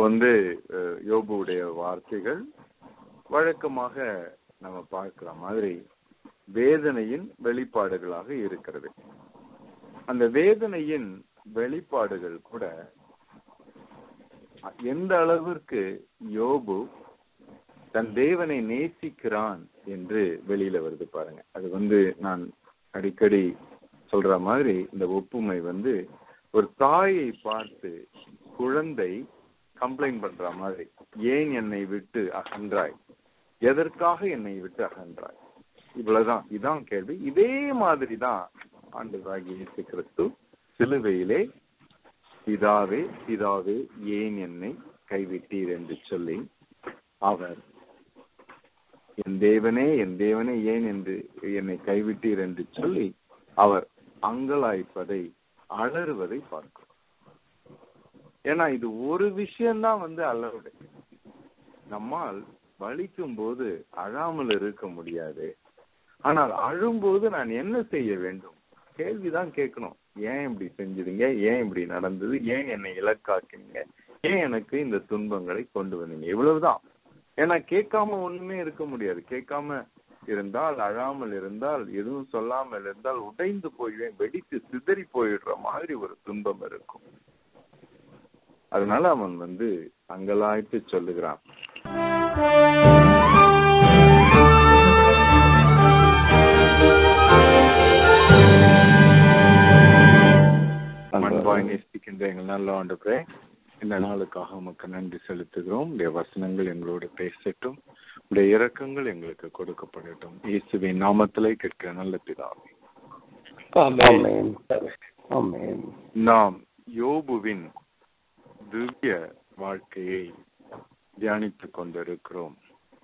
வந்து அஹ், யோபுவுடைய வார்த்தைகள் வழக்கமாக நம்ம பார்க்கிற மாதிரி வேதனையின் வெளிப்பாடுகளாக இருக்கிறது அந்த வேதனையின் வெளிப்பாடுகள் கூட எந்த அளவிற்கு யோபு தன் தேவனை நேசிக்கிறான் என்று வெளியில வருது பாருங்க அது வந்து நான் அடிக்கடி சொல்ற மாதிரி இந்த ஒப்புமை வந்து ஒரு தாயை பார்த்து குழந்தை கம்ப்ளைண்ட் பண்ற மாதிரி ஏன் என்னை விட்டு அகன்றாய் எதற்காக என்னை விட்டு அகன்றாய் இவ்வளவுதான் இதான் கேள்வி இதே மாதிரி தான் ஆண்டவராகிய இயேசு கிறிஸ்து சிலுவையிலே பிதாவே பிதாவே ஏன் என்னை கைவிட்டீர் என்று சொல்லி அவர் என் தேவனே என் தேவனே ஏன் என்று என்னை கைவிட்டீர் என்று சொல்லி அவர் அங்கலாய்ப்பதை அலறுவதை பார்க்கிறோம் ஏன்னா இது ஒரு விஷயம்தான் வந்து அலறுது நம்மால் வலிக்கும் போது அழாமல் இருக்க முடியாது ஆனால் அழும்போது நான் என்ன செய்ய வேண்டும் கேள்விதான் கேட்கணும் ஏன் இப்படி செஞ்சீங்க ஏன் இப்படி நடந்தது ஏன் என்னை இலக்காக்கினீங்க ஏன் எனக்கு இந்த துன்பங்களை கொண்டு வந்தீங்க இவ்வளவுதான் ஏன்னா கேட்காம ஒண்ணுமே இருக்க முடியாது கேட்காம இருந்தால் அழாமல் இருந்தால் எதுவும் சொல்லாமல் இருந்தால் உடைந்து போயிடுவேன் வெடித்து சிதறி போயிடுற மாதிரி ஒரு துன்பம் இருக்கும் அதனால அவன் வந்து அங்கலாய்த்து சொல்லுகிறான் மண்பாய் நேசிக்கின்ற எங்கள் நல்ல ஆண்டு இந்த நாளுக்காக உமக்கு நன்றி செலுத்துகிறோம் உடைய வசனங்கள் எங்களோடு பேசட்டும் உடைய இரக்கங்கள் எங்களுக்கு கொடுக்கப்படட்டும் இயேசுவின் நாமத்திலே கேட்கிற நல்ல பிதாவே ஆமென் ஆமென் நாம் யோபுவின் திவ்ய வாழ்க்கையை தியானித்துக் கொண்டிருக்கிறோம்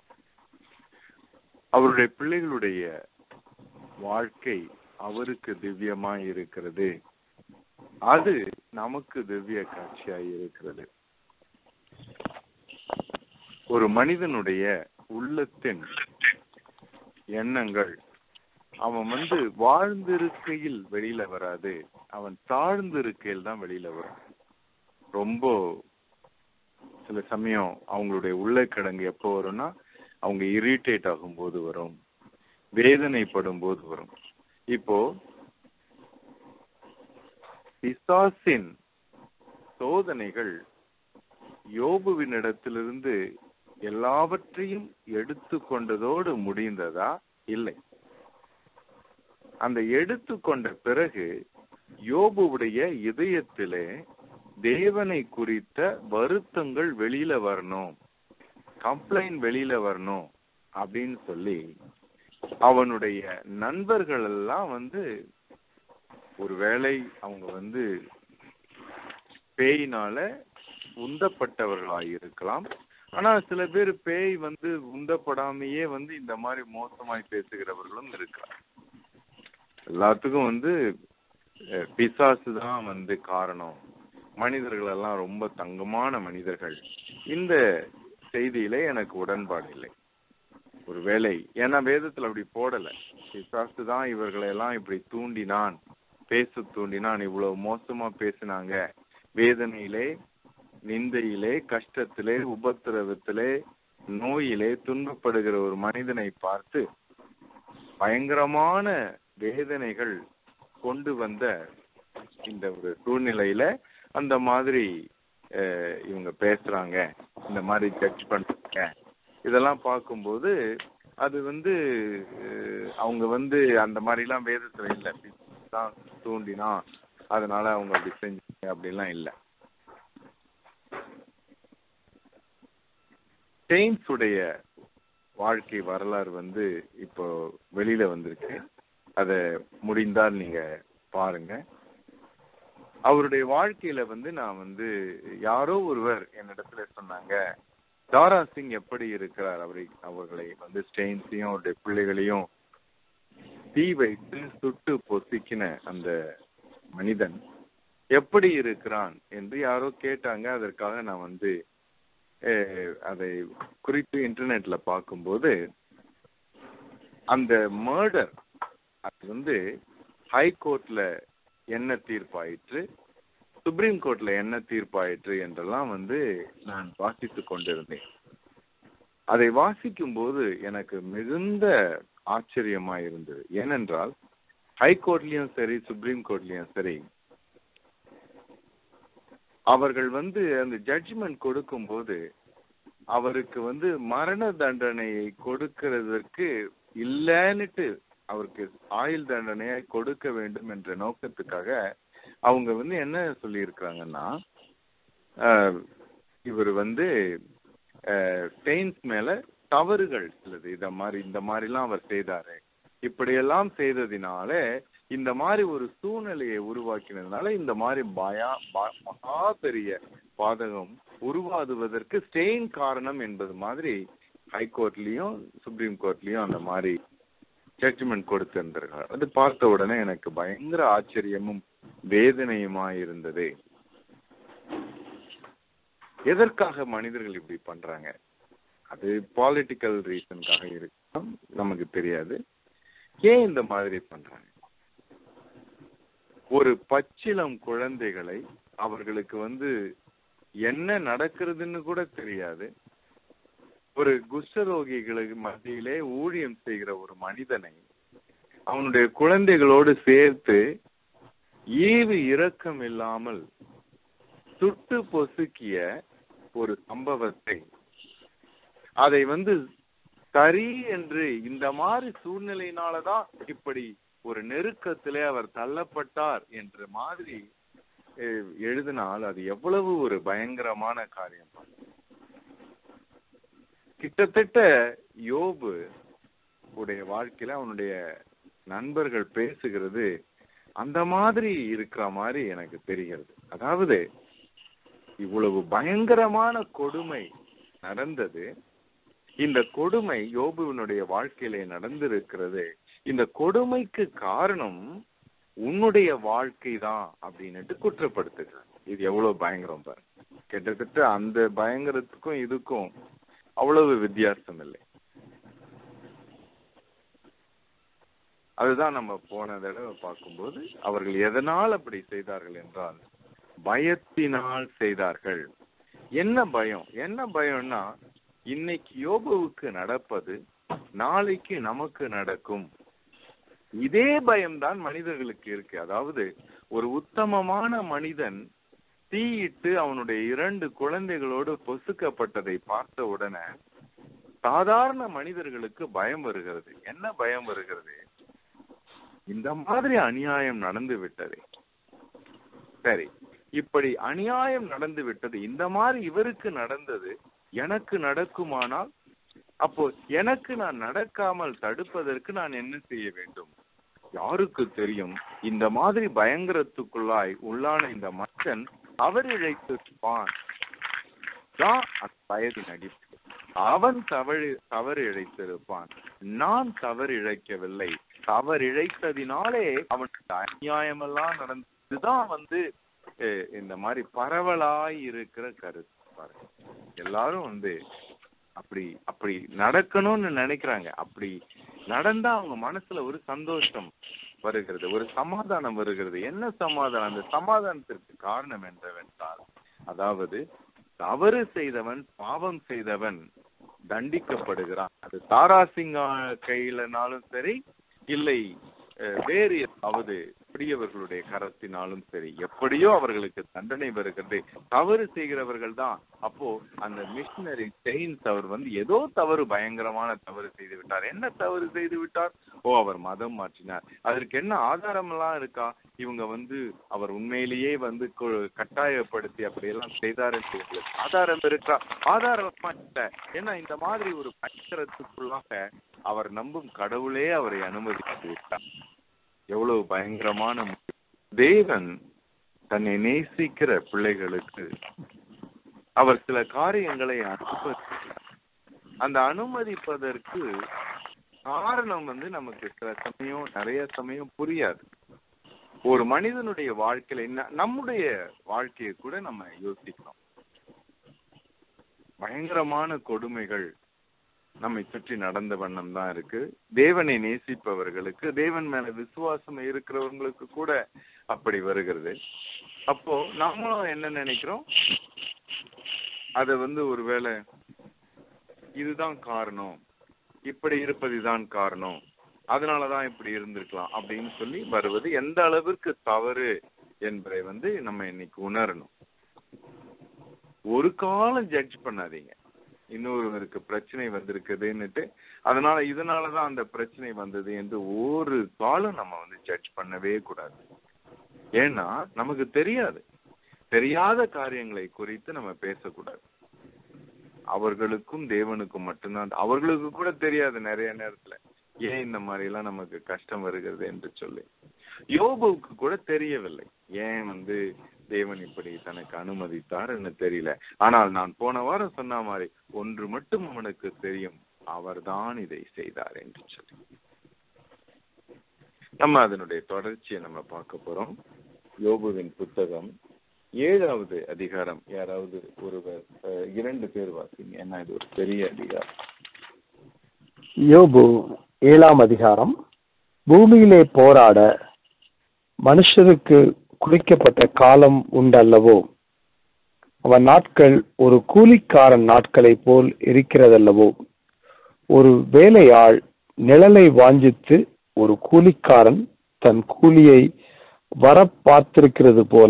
அவருடைய பிள்ளைகளுடைய வாழ்க்கை அவருக்கு திவ்யமாய் இருக்கிறது அது நமக்கு திவ்ய காட்சியாய் இருக்கிறது ஒரு மனிதனுடைய உள்ளத்தின் எண்ணங்கள் அவன் வந்து வாழ்ந்திருக்கையில் வெளியில வராது அவன் தாழ்ந்திருக்கையில் தான் வெளியில வரும் ரொம்ப சில சமயம் அவங்களுடைய உள்ள கிடங்கு எப்போ வரும்னா அவங்க இரிட்டேட் ஆகும் போது வரும் வேதனைப்படும் போது வரும் இப்போ பிசாசின் சோதனைகள் யோபுவினிடத்திலிருந்து எல்லாவற்றையும் எடுத்து கொண்டதோடு முடிந்ததா இல்லை அந்த எடுத்துக்கொண்ட பிறகு யோபுவுடைய இதயத்திலே தேவனை குறித்த வருத்தங்கள் வெளியில வரணும் கம்ப்ளைண்ட் வெளியில வரணும் அப்படின்னு சொல்லி அவனுடைய நண்பர்கள் எல்லாம் வந்து ஒருவேளை அவங்க வந்து பேயினால உந்தப்பட்டவர்களாய் இருக்கலாம் ஆனா சில பேர் பேய் வந்து உந்தப்படாமையே வந்து இந்த மாதிரி மோசமாய் பேசுகிறவர்களும் இருக்கிறார் எல்லாத்துக்கும் வந்து அஹ், பிசாசு தான் வந்து காரணம் மனிதர்கள் எல்லாம் ரொம்ப தங்கமான மனிதர்கள் இந்த செய்தியில எனக்கு உடன்பாடு இல்லை ஒருவேளை ஏன்னா வேதத்துல அப்படி போடல பிசாசு தான் இவர்களை எல்லாம் இப்படி தூண்டினான் பேச தூண்டினான் இவ்வளவு மோசமா பேசினாங்க வேதனையிலே நிந்தையிலே கஷ்டத்திலே உபத்திரவத்திலே நோயிலே துன்பப்படுகிற ஒரு மனிதனை பார்த்து பயங்கரமான வேதனைகள் கொண்டு வந்த இந்த ஒரு சூழ்நிலையில அந்த மாதிரி அஹ், இவங்க பேசுறாங்க இந்த மாதிரி ஜட்ஜ் பண்றாங்க இதெல்லாம் பார்க்கும்போது அது வந்து அஹ், அவங்க வந்து அந்த மாதிரி எல்லாம் வேதத்துல இல்ல தான் தூண்டினா அதனால அவங்க அப்படி செஞ்சாங்க அப்படிலாம் இல்ல செயின்ஸ் உடைய வாழ்க்கை வரலாறு வந்து இப்போ வெளியில வந்திருக்கு அத முடிந்தால் நீங்க பாருங்க அவருடைய வாழ்க்கையில வந்து நான் வந்து யாரோ ஒருவர் என்னிடத்துல சொன்னாங்க தாரா சிங் எப்படி இருக்கிறார் அவரை அவர்களை வந்து ஸ்டெயின்ஸையும் அவருடைய பிள்ளைகளையும் தீ வைத்து சுட்டு பொசுக்கின அந்த மனிதன் எப்படி இருக்கிறான் என்று யாரோ கேட்டாங்க அதற்காக நான் வந்து அஹ், அதை குறித்து இன்டர்நெட்ல பார்க்கும்போது அந்த மர்டர் அது வந்து ஹை கோர்ட்ல என்ன தீர்ப்பாயிற்று சுப்ரீம் கோர்ட்ல என்ன தீர்ப்பாயிற்று என்றெல்லாம் வந்து நான் வாசித்துக் கொண்டிருந்தேன் அதை வாசிக்கும் போது எனக்கு மிகுந்த ஆச்சரியமா இருந்தது ஏனென்றால் ஹைகோர்ட்லயும் சரி சுப்ரீம் கோர்ட்லயும் சரி அவர்கள் வந்து அந்த ஜட்ஜ்மெண்ட் கொடுக்கும்போது அவருக்கு வந்து மரண தண்டனையை கொடுக்கிறதற்கு இல்லன்னுட்டு அவருக்கு ஆயுள் தண்டனையை கொடுக்க வேண்டும் என்ற நோக்கத்துக்காக அவங்க வந்து என்ன சொல்லி இருக்கிறாங்கன்னா இவர் வந்து செயின்ஸ் மேல தவறுகள் சிலது இத மாதிரி இந்த மாதிரிலாம் அவர் செய்தாரு இப்படியெல்லாம் செய்ததினால இந்த மாதிரி ஒரு சூழ்நிலையை உருவாக்கினதுனால இந்த மாதிரி பயா மகா பெரிய பாதகம் உருவாதுவதற்கு ஸ்டெயின் காரணம் என்பது மாதிரி ஹைகோர்ட்லயும் சுப்ரீம் கோர்ட்லயும் அந்த மாதிரி ஜட்ஜ்மெண்ட் கொடுத்திருந்தார்கள் அது பார்த்த உடனே எனக்கு பயங்கர ஆச்சரியமும் வேதனையுமா இருந்தது எதற்காக மனிதர்கள் இப்படி பண்றாங்க அது பாலிட்டிக்கல் ரீசனுக்காக இருக்கும் நமக்கு தெரியாது ஏன் இந்த மாதிரி பண்றாங்க ஒரு பச்சிளம் குழந்தைகளை அவர்களுக்கு வந்து என்ன நடக்கிறதுன்னு கூட தெரியாது ஒரு குஷ்டரோகிகளுக்கு மத்தியிலே ஊழியம் செய்கிற ஒரு மனிதனை அவனுடைய குழந்தைகளோடு சேர்த்து ஈவு இரக்கம் இல்லாமல் சுட்டு பொசுக்கிய ஒரு சம்பவத்தை அதை வந்து சரி என்று இந்த மாதிரி சூழ்நிலையினாலதான் இப்படி ஒரு நெருக்கத்திலே அவர் தள்ளப்பட்டார் என்ற மாதிரி எழுதினால் அது எவ்வளவு ஒரு பயங்கரமான காரியம் கிட்டத்தட்ட யோபு உடைய வாழ்க்கையில அவனுடைய நண்பர்கள் பேசுகிறது அந்த மாதிரி இருக்கிற மாதிரி எனக்கு தெரிகிறது அதாவது இவ்வளவு பயங்கரமான கொடுமை நடந்தது இந்த கொடுமை யோபுவினுடைய வாழ்க்கையிலே நடந்திருக்கிறது இந்த கொடுமைக்கு காரணம் உன்னுடைய வாழ்க்கை தான் அப்படின்னுட்டு குற்றப்படுத்துகிறார் இது எவ்வளவு பயங்கரம் பாரு கிட்டத்தட்ட அந்த பயங்கரத்துக்கும் இதுக்கும் அவ்வளவு வித்தியாசம் இல்லை அதுதான் நம்ம போன தடவை பார்க்கும்போது அவர்கள் எதனால் அப்படி செய்தார்கள் என்றால் பயத்தினால் செய்தார்கள் என்ன பயம் என்ன பயம்னா இன்னைக்கு யோபுவுக்கு நடப்பது நாளைக்கு நமக்கு நடக்கும் இதே பயம்தான் மனிதர்களுக்கு இருக்கு அதாவது ஒரு உத்தமமான மனிதன் தீயிட்டு அவனுடைய இரண்டு குழந்தைகளோடு பொசுக்கப்பட்டதை பார்த்த உடனே சாதாரண மனிதர்களுக்கு பயம் வருகிறது என்ன பயம் வருகிறது இந்த மாதிரி அநியாயம் நடந்து விட்டது சரி இப்படி அநியாயம் நடந்து விட்டது இந்த மாதிரி இவருக்கு நடந்தது எனக்கு நடக்குமானால் அப்போ எனக்கு நான் நடக்காமல் தடுப்பதற்கு நான் என்ன செய்ய வேண்டும் யாருக்கு தெரியும் இந்த மாதிரி பயங்கரத்துக்குள்ளாய் உள்ளான இந்த மச்சன் அவர் இழைத்திருப்பான் தான் வயதின் அடிப்பு அவன் தவறு தவறு இழைத்திருப்பான் நான் தவறு இழைக்கவில்லை தவறு இழைத்ததினாலே அவனுக்கு அநியாயமெல்லாம் நடந்ததுதான் வந்து இந்த மாதிரி பரவலாய் இருக்கிற கருத்து பாருங்க எல்லாரும் வந்து அப்படி அப்படி நடக்கணும்னு நினைக்கிறாங்க அப்படி நடந்தா அவங்க மனசுல ஒரு சந்தோஷம் வருகிறது ஒரு சமாதானம் வருகிறது என்ன சமாதானம் அந்த சமாதானத்திற்கு காரணம் என்னவென்றால் அதாவது தவறு செய்தவன் பாவம் செய்தவன் தண்டிக்கப்படுகிறான் அது தாராசிங்கா கையிலனாலும் சரி இல்லை வேறு ஏதாவது பெரியவர்களுடைய கரத்தினாலும் சரி எப்படியோ அவர்களுக்கு தண்டனை வருகிறது தவறு செய்கிறவர்கள் தான் அப்போ அந்த மிஷினரி செயின்ஸ் அவர் வந்து ஏதோ தவறு பயங்கரமான தவறு செய்து விட்டார் என்ன தவறு செய்து விட்டார் ஓ அவர் மதம் மாற்றினார் அதற்கு என்ன ஆதாரம் எல்லாம் இருக்கா இவங்க வந்து அவர் உண்மையிலேயே வந்து கட்டாயப்படுத்தி அப்படியெல்லாம் செய்தார் என்று ஆதாரம் இருக்கா ஆதாரமா இல்ல ஏன்னா இந்த மாதிரி ஒரு பயங்கரத்துக்குள்ளாக அவர் நம்பும் கடவுளே அவரை அனுமதித்து விட்டார் எவ்வளவு பயங்கரமான தேவன் தன்னை நேசிக்கிற பிள்ளைகளுக்கு அவர் சில காரியங்களை அனுமதிக்கிறார் அந்த அனுமதிப்பதற்கு காரணம் வந்து நமக்கு சில சமயம் நிறைய சமயம் புரியாது ஒரு மனிதனுடைய வாழ்க்கையில நம்முடைய வாழ்க்கையை கூட நம்ம யோசிக்கிறோம் பயங்கரமான கொடுமைகள் நம்மை சுற்றி நடந்த வண்ணம் தான் இருக்கு தேவனை நேசிப்பவர்களுக்கு தேவன் மேல விசுவாசம் இருக்கிறவங்களுக்கு கூட அப்படி வருகிறது அப்போ நாமளும் என்ன நினைக்கிறோம் அத வந்து ஒருவேளை இதுதான் காரணம் இப்படி இருப்பதுதான் காரணம் அதனாலதான் இப்படி இருந்திருக்கலாம் அப்படின்னு சொல்லி வருவது எந்த அளவிற்கு தவறு என்பதை வந்து நம்ம இன்னைக்கு உணரணும் ஒரு காலம் ஜட்ஜ் பண்ணாதீங்க இன்னொருவருக்கு பிரச்சனை வந்திருக்குதுன்னுட்டு அதனால இதனாலதான் அந்த பிரச்சனை வந்தது என்று ஒரு காலம் நம்ம வந்து ஜட்ஜ் பண்ணவே கூடாது ஏன்னா நமக்கு தெரியாது தெரியாத காரியங்களை குறித்து நம்ம பேசக்கூடாது அவர்களுக்கும் தேவனுக்கும் மட்டும்தான் அவர்களுக்கு கூட தெரியாது நிறைய நேரத்துல ஏன் இந்த மாதிரி எல்லாம் நமக்கு கஷ்டம் வருகிறது என்று சொல்லி யோபுவுக்கு கூட தெரியவில்லை ஏன் வந்து தேவன் இப்படி தனக்கு அனுமதித்தார் என்று தெரியல ஆனால் நான் போன வாரம் சொன்ன மாதிரி ஒன்று மட்டும் அவனுக்கு தெரியும் அவர்தான் இதை செய்தார் என்று சொல்லி நம்ம அதனுடைய தொடர்ச்சியை நம்ம பார்க்க போறோம் யோபுவின் புத்தகம் ஏழாவது அதிகாரம் யாராவது ஒருவர் அஹ், இரண்டு பேர் வாசிங்க ஏன்னா இது ஒரு பெரிய அதிகாரம் யோபு ஏழாம் அதிகாரம் பூமியிலே போராட மனுஷருக்கு குறிக்கப்பட்ட காலம் உண்டல்லவோ அவன் நாட்கள் ஒரு கூலிக்காரன் நாட்களைப் போல் இருக்கிறதல்லவோ ஒரு வேலையாள் நிழலை வாஞ்சித்து ஒரு கூலிக்காரன் தன் கூலியை வர பார்த்திருக்கிறது போல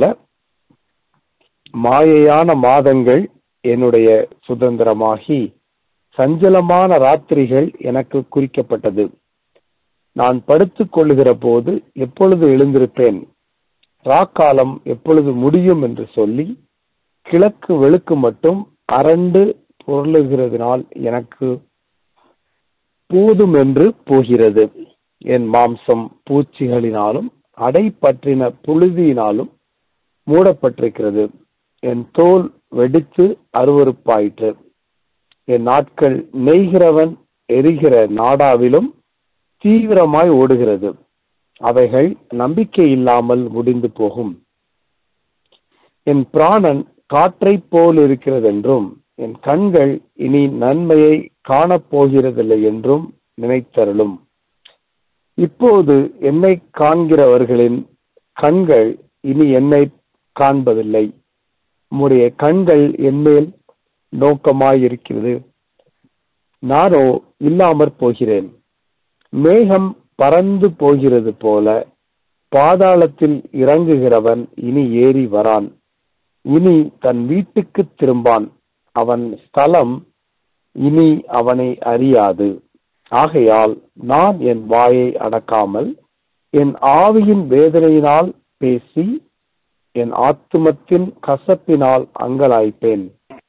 மாயையான மாதங்கள் என்னுடைய சுதந்திரமாகி சஞ்சலமான ராத்திரிகள் எனக்கு குறிக்கப்பட்டது நான் படுத்துக் கொள்ளுகிற போது எப்பொழுது எழுந்திருப்பேன் ராக்காலம் எப்பொழுது முடியும் என்று சொல்லி கிழக்கு வெளுக்கு மட்டும் அரண்டு பொருளுகிறதுனால் எனக்கு போதும் என்று போகிறது என் மாம்சம் பூச்சிகளினாலும் அடை பற்றின புழுதியினாலும் மூடப்பட்டிருக்கிறது என் தோல் வெடித்து அருவருப்பாயிற்று என் நாட்கள் நெய்கிறவன் எரிகிற நாடாவிலும் தீவிரமாய் ஓடுகிறது அவைகள் நம்பிக்கை இல்லாமல் முடிந்து போகும் என் பிராணன் காற்றைப் போல் இருக்கிறதென்றும் என் கண்கள் இனி நன்மையை காணப்போகிறதில்லை என்றும் நினைத்தருளும் இப்போது என்னை காண்கிறவர்களின் கண்கள் இனி என்னை காண்பதில்லை உம்முடைய கண்கள் என்மேல் நோக்கமாயிருக்கிறது நானோ இல்லாமற் போகிறேன் மேகம் பறந்து போகிறது போல பாதாளத்தில் இறங்குகிறவன் இனி ஏறி வரான் இனி தன் வீட்டுக்கு திரும்பான் அவன் ஸ்தலம் இனி அவனை அறியாது ஆகையால் நான் என் வாயை அடக்காமல் என் ஆவியின் வேதனையினால் பேசி என் ஆத்துமத்தின் கசப்பினால் அங்கலாய்ப்பேன்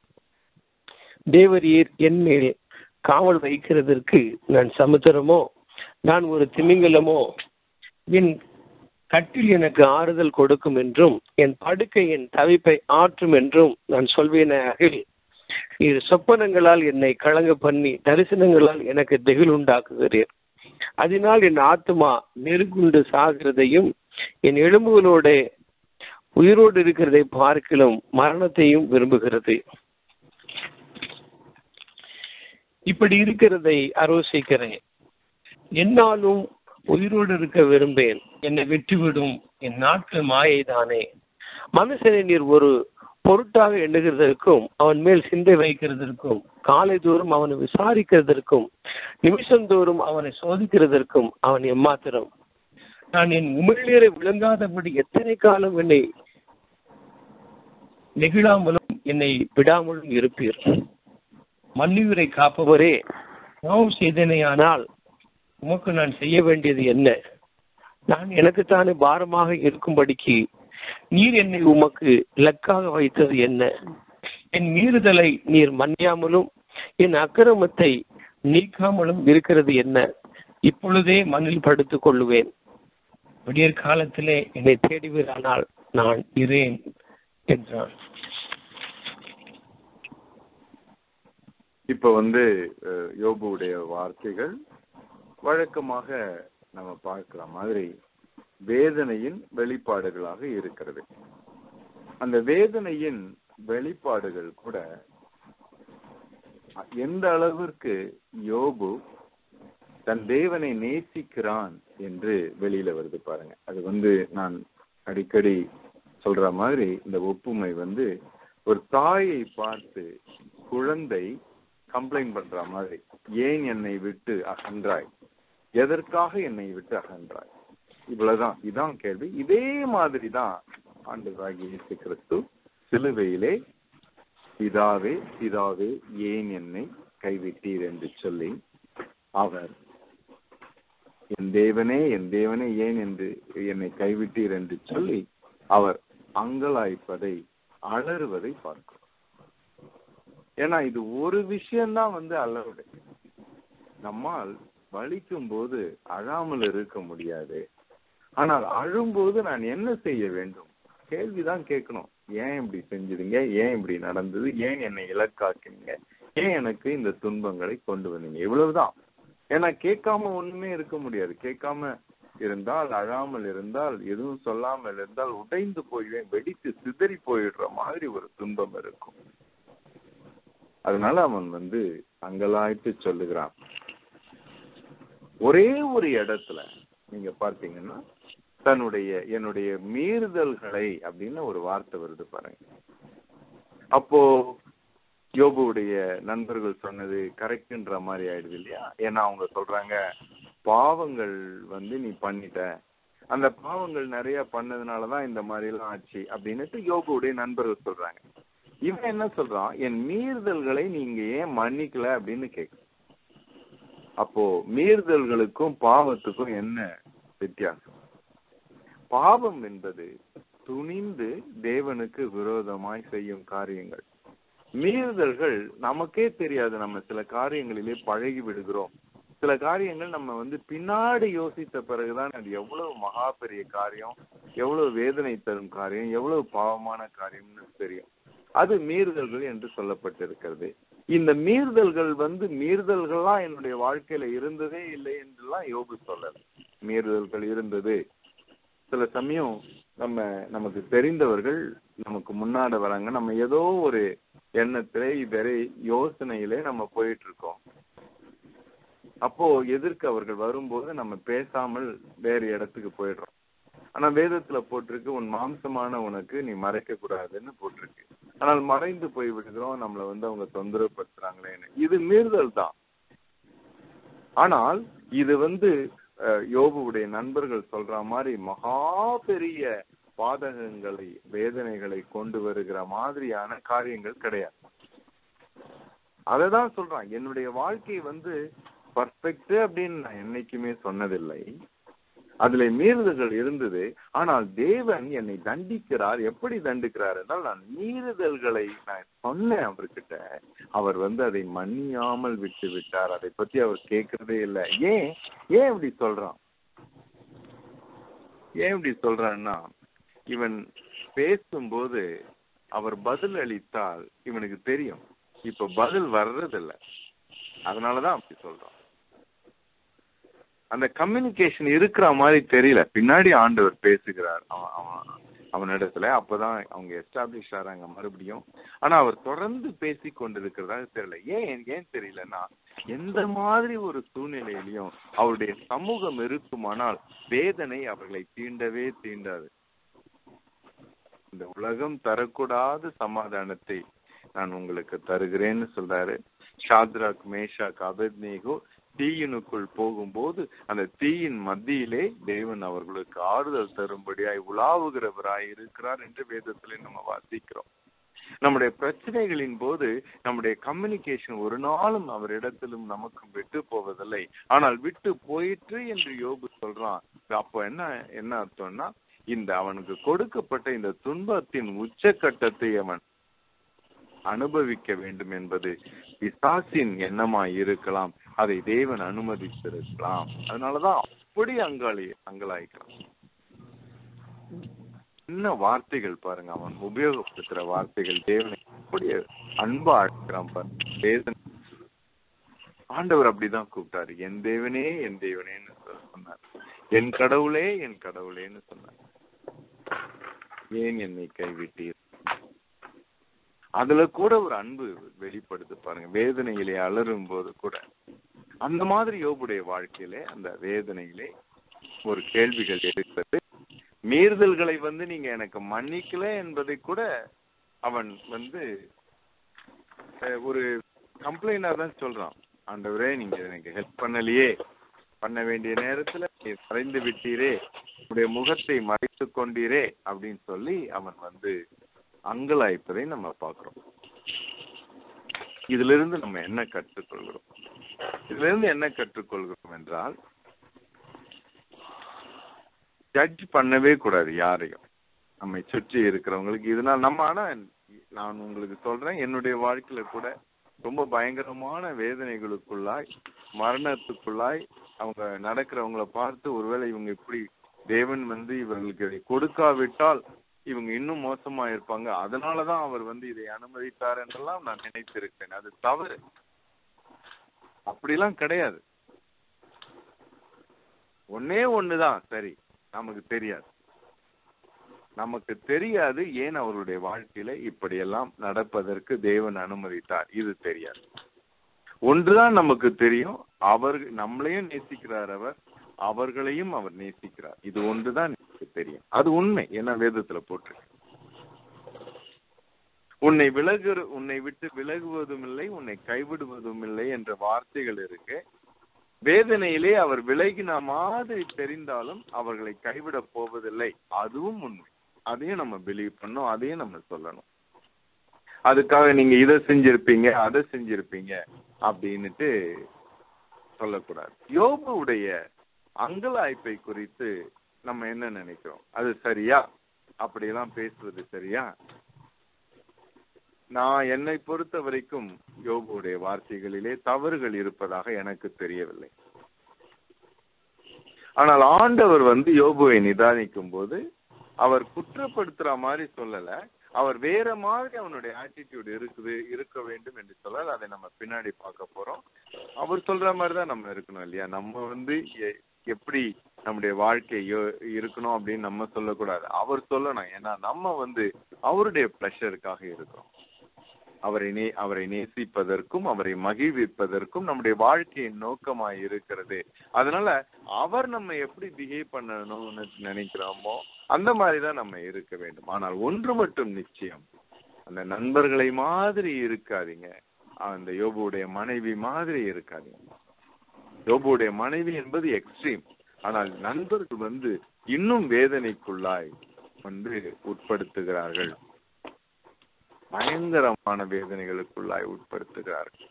தேவரீர் என் மேல் காவல் வைக்கிறதற்கு நான் சமுத்திரமோ நான் ஒரு திமிங்கலமோ என் கட்டில் எனக்கு ஆறுதல் கொடுக்கும் என்றும் என் படுக்கை என் தவிப்பை ஆற்றும் என்றும் நான் சொல்வேனாகில் இது சொப்பனங்களால் என்னை கலங்க பண்ணி தரிசனங்களால் எனக்கு திகில் உண்டாக்குகிறீர் அதனால் என் ஆத்மா நெருக்குண்டு சாகிறதையும் என் எலும்புகளோட உயிரோடு இருக்கிறதை பார்க்கிலும் மரணத்தையும் விரும்புகிறது இப்படி இருக்கிறதை ஆலோசிக்கிறேன் என்னாலும் உயிரோடு இருக்க விரும்பேன் என்னை விட்டுவிடும் என் நாட்கள் மாயைதானே மனுஷனை நீர் ஒரு பொருட்டாக எண்ணுகிறதற்கும் அவன் மேல் சிந்தை வைக்கிறதற்கும் காலை தோறும் அவனை விசாரிக்கிறதற்கும் நிமிஷந்தோறும் அவனை சோதிக்கிறதற்கும் அவன் எம்மாத்திரம் நான் என் உமிழ்நீரை விளங்காதபடி எத்தனை காலம் என்னை நெகிழாமலும் என்னை விடாமலும் இருப்பீர் மன்னியுரை காப்பவரே பாவம் செய்தனையானால் உமக்கு நான் செய்ய வேண்டியது என்ன நான் எனக்குத்தானே பாரமாக இருக்கும்படிக்கு நீர் என்னை உமக்கு இலக்காக வைத்தது என்ன என் மீறுதலை நீர் மன்னியாமலும் என் அக்கிரமத்தை நீக்காமலும் இருக்கிறது என்ன இப்பொழுதே மண்ணில் படுத்துக் கொள்ளுவேன் விடியற் காலத்திலே என்னை தேடுவீரானால் நான் இரேன் என்றான் இப்ப வந்து அஹ், யோபுவுடைய வார்த்தைகள் வழக்கமாக நம்ம பார்க்கிற மாதிரி வேதனையின் வெளிப்பாடுகளாக இருக்கிறது அந்த வேதனையின் வெளிப்பாடுகள் கூட எந்த அளவிற்கு யோபு தன் தேவனை நேசிக்கிறான் என்று வெளியில வருது பாருங்க அது வந்து நான் அடிக்கடி சொல்ற மாதிரி இந்த ஒப்புமை வந்து ஒரு தாயை பார்த்து குழந்தை கம்ப்ளைண்ட் பண்ற மாதிரி ஏன் என்னை விட்டு அகன்றாய் எதற்காக என்னை விட்டு அகன்றாய் இவ்வளவுதான் இதான் கேள்வி இதே மாதிரி தான் ஆண்டவராகிய இயேசு கிறிஸ்து சிலுவையிலே பிதாவே பிதாவே ஏன் என்னை கைவிட்டீர் என்று சொல்லி அவர் என் தேவனே என் தேவனே ஏன் என்று என்னை கைவிட்டீர் என்று சொல்லி அவர் அங்கலாய்ப்பதை அலறுவதை பார்க்கிறோம் ஏன்னா இது ஒரு விஷயம்தான் வந்து அலறுவதை நம்மால் வலிக்கும் போது அழாமல் இருக்க முடியாது ஆனால் அழும்போது நான் என்ன செய்ய வேண்டும் கேள்விதான் கேட்கணும் ஏன் இப்படி செஞ்சீங்க ஏன் இப்படி நடந்தது ஏன் என்னை இலக்காக்கினீங்க ஏன் எனக்கு இந்த துன்பங்களை கொண்டு வந்தீங்க இவ்வளவுதான் ஏன்னா கேட்காம ஒண்ணுமே இருக்க முடியாது கேட்காம இருந்தால் அழாமல் இருந்தால் எதுவும் சொல்லாமல் இருந்தால் உடைந்து போயிடுவேன் வெடித்து சிதறி போயிடுற மாதிரி ஒரு துன்பம் இருக்கும் அதனால அவன் வந்து அங்கலாய்த்து சொல்லுகிறான் ஒரே ஒரு இடத்துல நீங்க பார்த்தீங்கன்னா தன்னுடைய என்னுடைய மீறுதல்களை அப்படின்னு ஒரு வார்த்தை வருது பாருங்க அப்போ யோபுவுடைய நண்பர்கள் சொன்னது கரெக்ட்ன்ற மாதிரி ஆயிடுது இல்லையா ஏன்னா அவங்க சொல்றாங்க பாவங்கள் வந்து நீ பண்ணிட்ட அந்த பாவங்கள் நிறைய பண்ணதுனாலதான் இந்த மாதிரி எல்லாம் ஆச்சு அப்படின்னுட்டு யோபுவுடைய நண்பர்கள் சொல்றாங்க இவன் என்ன சொல்றான் என் மீறுதல்களை நீங்க ஏன் மன்னிக்கல அப்படின்னு கேட்க அப்போ மீறுதல்களுக்கும் பாவத்துக்கும் என்ன வித்தியாசம் பாவம் என்பது துணிந்து தேவனுக்கு விரோதமாய் செய்யும் காரியங்கள் மீறுதல்கள் நமக்கே தெரியாது நம்ம சில காரியங்களிலே பழகி விடுகிறோம் சில காரியங்கள் நம்ம வந்து பின்னாடி யோசித்த பிறகுதான் அது எவ்வளவு மகா பெரிய காரியம் எவ்வளவு வேதனை தரும் காரியம் எவ்வளவு பாவமான காரியம்னு தெரியும் அது மீறுதல்கள் என்று சொல்லப்பட்டிருக்கிறது இந்த மீறுதல்கள் வந்து மீறுதல்கள்லாம் என்னுடைய வாழ்க்கையில இருந்ததே இல்லை என்றுலாம் யோகு சொல்லல மீறுதல்கள் இருந்தது சில சமயம் நம்ம நமக்கு தெரிந்தவர்கள் நமக்கு முன்னாடி வராங்க நம்ம ஏதோ ஒரு எண்ணத்திலே இதரை யோசனையிலே நம்ம போயிட்டு இருக்கோம் அப்போ எதிர்க்கு அவர்கள் வரும்போது நம்ம பேசாமல் வேறு இடத்துக்கு போயிடுறோம் ஆனா வேதத்துல போட்டிருக்கு உன் மாம்சமான உனக்கு நீ மறைக்க கூடாதுன்னு போட்டிருக்கு ஆனால் மறைந்து போய் விடுகிறோம் நம்மள வந்து அவங்க தொந்தரவு படுத்துறாங்களேன்னு இது மீறுதல் தான் ஆனால் இது வந்து யோபுவுடைய நண்பர்கள் சொல்ற மாதிரி மகா பெரிய பாதகங்களை வேதனைகளை கொண்டு வருகிற மாதிரியான காரியங்கள் கிடையாது அததான் சொல்றான் என்னுடைய வாழ்க்கை வந்து பர்ஃபெக்ட் அப்படின்னு நான் என்னைக்குமே சொன்னதில்லை அதுல மீறுதல்கள் இருந்தது ஆனால் தேவன் என்னை தண்டிக்கிறார் எப்படி தண்டிக்கிறார் என்றால் நான் மீறுதல்களை நான் சொன்னேன் அவர்கிட்ட அவர் வந்து அதை மன்னியாமல் விட்டு விட்டார் அதை பத்தி அவர் கேட்கறதே இல்லை ஏன் ஏன் இப்படி சொல்றான் ஏன் இப்படி சொல்றான்னா இவன் பேசும்போது அவர் பதில் அளித்தால் இவனுக்கு தெரியும் இப்ப பதில் வர்றதில்ல அதனாலதான் அப்படி சொல்றான் அந்த கம்யூனிகேஷன் இருக்கிற மாதிரி தெரியல பின்னாடி ஆண்டவர் பேசுகிறார் அவன் அவன் அவனிடத்துல அப்பதான் அவங்க எஸ்டாப்ளிஷ் ஆறாங்க மறுபடியும் ஆனா அவர் தொடர்ந்து பேசி கொண்டிருக்கிறதாக தெரியல ஏன் ஏன் தெரியலன்னா எந்த மாதிரி ஒரு சூழ்நிலையிலையும் அவருடைய சமூகம் இருக்குமானால் வேதனை அவர்களை தீண்டவே தீண்டாது இந்த உலகம் தரக்கூடாத சமாதானத்தை நான் உங்களுக்கு தருகிறேன்னு சொல்றாரு ஷாத்ராக் மேஷாக் அபத்னேகோ தீயினுக்குள் போகும்போது அந்த தீயின் மத்தியிலே தேவன் அவர்களுக்கு ஆறுதல் தரும்படியாய் உலாவுகிறவராய் இருக்கிறார் என்று வேதத்திலே நம்ம வாசிக்கிறோம் நம்முடைய பிரச்சனைகளின் போது நம்முடைய கம்யூனிகேஷன் ஒரு நாளும் அவரிடத்திலும் நமக்கும் விட்டு போவதில்லை ஆனால் விட்டு போயிற்று என்று யோபு சொல்றான் அப்போ என்ன என்ன அர்த்தம்னா இந்த அவனுக்கு கொடுக்கப்பட்ட இந்த துன்பத்தின் உச்சக்கட்டத்தை அவன் அனுபவிக்க வேண்டும் என்பது பிசாசின் எண்ணமாய் இருக்கலாம் அதை தேவன் அனுமதித்திருக்கலாம் அதனாலதான் அப்படி அங்காளி அங்கலாய்க்கலாம் என்ன வார்த்தைகள் பாருங்க அவன் உபயோகப்படுத்துற வார்த்தைகள் தேவனை அப்படி அன்பா அழைக்கிறான் பாருங்க வேதனை ஆண்டவர் அப்படிதான் கூப்பிட்டாரு என் தேவனே என் தேவனேன்னு சொன்னார் என் கடவுளே என் கடவுளேன்னு சொன்னார் ஏன் என்னை கைவிட்டீர் அதுல கூட ஒரு அன்பு வெளிப்படுது பாருங்க வேதனையிலே அலறும் போது கூட அந்த மாதிரி யோபுடைய வாழ்க்கையிலே அந்த வேதனையிலே ஒரு கேள்விகள் இருக்கிறது மீறுதல்களை வந்து நீங்க எனக்கு மன்னிக்கல என்பதை கூட அவன் வந்து அஹ், ஒரு கம்ப்ளைண்டா தான் சொல்றான் ஆண்டவரே நீங்க எனக்கு ஹெல்ப் பண்ணலையே பண்ண வேண்டிய நேரத்துல நீ மறைந்து விட்டீரே உடைய முகத்தை மறைத்து கொண்டீரே அப்படின்னு சொல்லி அவன் வந்து அங்கலாய்ப்பதை நம்ம பார்க்கிறோம் இதுல இருந்து நம்ம என்ன கற்றுக்கொள்கிறோம் இதுல இருந்து என்ன கற்றுக்கொள்கிறோம் என்றால் ஜட்ஜ் பண்ணவே கூடாது யாரையும் நம்மை சுற்றி இருக்கிறவங்களுக்கு இதனால் நம்ம ஆனா நான் உங்களுக்கு சொல்றேன் என்னுடைய வாழ்க்கையில கூட ரொம்ப பயங்கரமான வேதனைகளுக்குள்ளாய் மரணத்துக்குள்ளாய் அவங்க நடக்கிறவங்கள பார்த்து ஒருவேளை இவங்க இப்படி தேவன் வந்து இவர்களுக்கு இதை கொடுக்காவிட்டால் இவங்க இன்னும் மோசமா இருப்பாங்க அதனாலதான் அவர் வந்து இதை அனுமதித்தார் என்றெல்லாம் நான் நினைத்திருக்கேன் அது தவறு அப்படிலாம் கிடையாது ஒன்னே ஒண்ணுதான் சரி நமக்கு தெரியாது நமக்கு தெரியாது ஏன் அவருடைய வாழ்க்கையில இப்படியெல்லாம் நடப்பதற்கு தேவன் அனுமதித்தார் இது தெரியாது ஒன்றுதான் நமக்கு தெரியும் அவர் நம்மளையும் நேசிக்கிறார் அவர் அவர்களையும் அவர் நேசிக்கிறார் இது ஒன்றுதான் எனக்கு தெரியும் அது உண்மை ஏன்னா வேதத்துல போட்டு உன்னை விலகு உன்னை விட்டு விலகுவதும் இல்லை உன்னை கைவிடுவதும் இல்லை என்ற வார்த்தைகள் இருக்கு வேதனையிலே அவர் விலகின மாதிரி தெரிந்தாலும் அவர்களை கைவிட போவதில்லை அதுவும் உண்மை அதையும் நம்ம பிலீவ் பண்ணோம் அதையும் நம்ம சொல்லணும் அதுக்காக நீங்க இதை செஞ்சிருப்பீங்க அதை செஞ்சிருப்பீங்க அப்படின்னுட்டு சொல்லக்கூடாது யோபுடைய அங்கலாய்ப்பை குறித்து நம்ம என்ன நினைக்கிறோம் அது சரியா அப்படியெல்லாம் பேசுவது சரியா நான் என்னை பொறுத்த வரைக்கும் யோபுடைய வார்த்தைகளிலே தவறுகள் இருப்பதாக எனக்கு தெரியவில்லை ஆனால் ஆண்டவர் வந்து யோபுவை நிதானிக்கும் போது அவர் குற்றப்படுத்துற மாதிரி சொல்லல அவர் வேற மாதிரி அவனுடைய ஆட்டிடியூட் இருக்குது இருக்க வேண்டும் என்று சொல்லல அதை நம்ம பின்னாடி பார்க்க போறோம் அவர் சொல்ற மாதிரி தான் நம்ம இருக்கணும் இல்லையா நம்ம வந்து எ- எப்படி நம்முடைய வாழ்க்கை யோ- இருக்கணும் அப்படின்னு நம்ம சொல்லக்கூடாது அவர் சொல்லணும் ஏன்னா நம்ம வந்து அவருடைய பிளஷருக்காக இருக்கிறோம் அவரை நே அவரை நேசிப்பதற்கும் அவரை மகிழ்விப்பதற்கும் நம்முடைய வாழ்க்கையின் நோக்கமாய் இருக்கிறது அதனால அவர் நம்ம எப்படி பிஹேவ் பண்ணணும்னு நினைக்கிறோமோ அந்த மாதிரி தான் நம்ம இருக்க வேண்டும் ஆனால் ஒன்று மட்டும் நிச்சயம் அந்த நண்பர்களை மாதிரி இருக்காதீங்க அந்த யோபுடைய மனைவி மாதிரி இருக்காதீங்க யோபுடைய மனைவி என்பது எக்ஸ்ட்ரீம் ஆனால் நண்பர்கள் வந்து இன்னும் வேதனைக்குள்ளாய் வந்து உட்படுத்துகிறார்கள் பயங்கரமான வேதனைகளுக்குள்ளாய் உட்படுத்துகிறார்கள்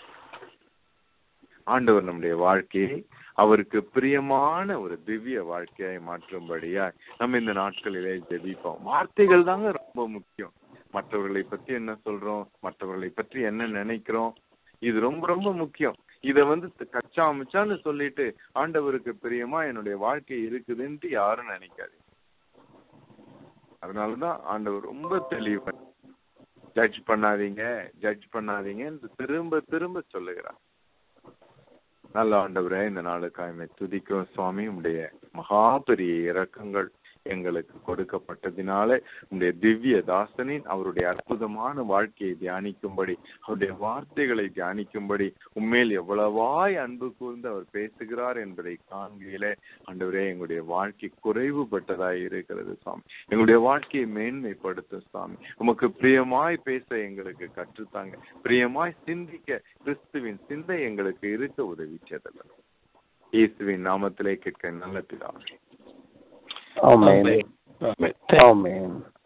ஆண்டவர் நம்முடைய வாழ்க்கையை அவருக்கு பிரியமான ஒரு திவ்ய வாழ்க்கையாய் மாற்றும்படியாய் நம்ம இந்த நாட்களிலே ஜெபிப்போம் வார்த்தைகள் தாங்க ரொம்ப முக்கியம் மற்றவர்களை பத்தி என்ன சொல்றோம் மற்றவர்களை பற்றி என்ன நினைக்கிறோம் இது ரொம்ப ரொம்ப முக்கியம் இத வந்து கச்சா மிச்சான்னு சொல்லிட்டு ஆண்டவருக்கு பிரியமா என்னுடைய வாழ்க்கை இருக்குதுன்ட்டு யாரும் நினைக்காது அதனாலதான் ஆண்டவர் ரொம்ப தெளிவு ஜட்ஜ் பண்ணாதீங்க ஜட்ஜ் பண்ணாதீங்க என்று திரும்ப திரும்ப சொல்லுகிறார் நல்ல ஆண்டவரே இந்த நாளுக்காய்மை துதிக்கும் சுவாமி உடைய மகா பெரிய இரக்கங்கள் எங்களுக்கு கொடுக்கப்பட்டதினாலே உடைய திவ்ய தாசனின் அவருடைய அற்புதமான வாழ்க்கையை தியானிக்கும்படி அவருடைய வார்த்தைகளை தியானிக்கும்படி உண்மையில் எவ்வளவாய் அன்பு கூர்ந்து அவர் பேசுகிறார் என்பதை காண்கையிலே ஆண்டவரே எங்களுடைய வாழ்க்கை குறைவுபட்டதாய் இருக்கிறது சுவாமி எங்களுடைய வாழ்க்கையை மேன்மைப்படுத்தும் சுவாமி உமக்கு பிரியமாய் பேச எங்களுக்கு கற்றுத்தாங்க பிரியமாய் சிந்திக்க கிறிஸ்துவின் சிந்தை எங்களுக்கு இருக்க உதவி செய்தல் இயேசுவின் நாமத்திலே கேட்க நல்ல பிதாவே ஆமென் Amen. ஆமென்